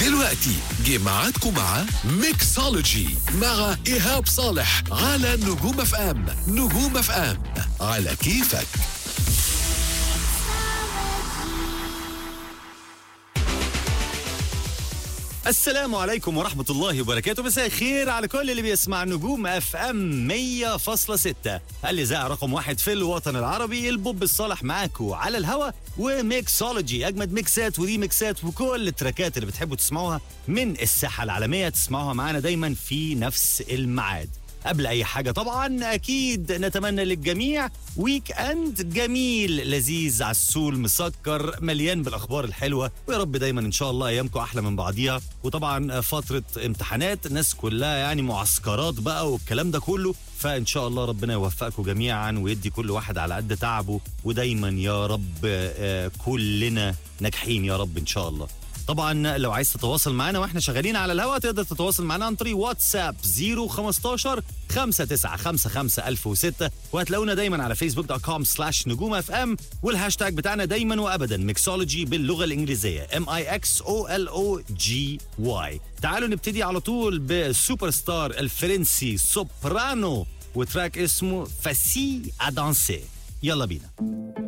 دلوقتي جه ميعادكم مع ميكسولوجي مع إيهاب صالح على نجوم اف ام نجوم اف ام على كيفك السلام عليكم ورحمة الله وبركاته مساء الخير على كل اللي بيسمع نجوم اف ام 100.6 الإذاعة رقم واحد في الوطن العربي البوب الصالح معاكم على الهوا وميكسولوجي أجمد ميكسات وريميكسات وكل التراكات اللي بتحبوا تسمعوها من الساحة العالمية تسمعوها معانا دايما في نفس الميعاد قبل اي حاجه طبعا اكيد نتمنى للجميع ويك اند جميل لذيذ عسول مسكر مليان بالاخبار الحلوه ويا رب دايما ان شاء الله ايامكم احلى من بعضيها وطبعا فتره امتحانات الناس كلها يعني معسكرات بقى والكلام ده كله فان شاء الله ربنا يوفقكم جميعا ويدي كل واحد على قد تعبه ودايما يا رب آه، كلنا ناجحين يا رب ان شاء الله طبعا لو عايز تتواصل معانا واحنا شغالين على الهواء تقدر تتواصل معانا عن طريق واتساب 015 5955 1006 وهتلاقونا دايما على فيسبوك دوت كوم سلاش نجوم اف ام والهاشتاج بتاعنا دايما وابدا ميكسولوجي باللغه الانجليزيه ام اي اكس او ال او جي واي تعالوا نبتدي على طول بالسوبر ستار الفرنسي سوبرانو وتراك اسمه فاسي ادانسي يلا بينا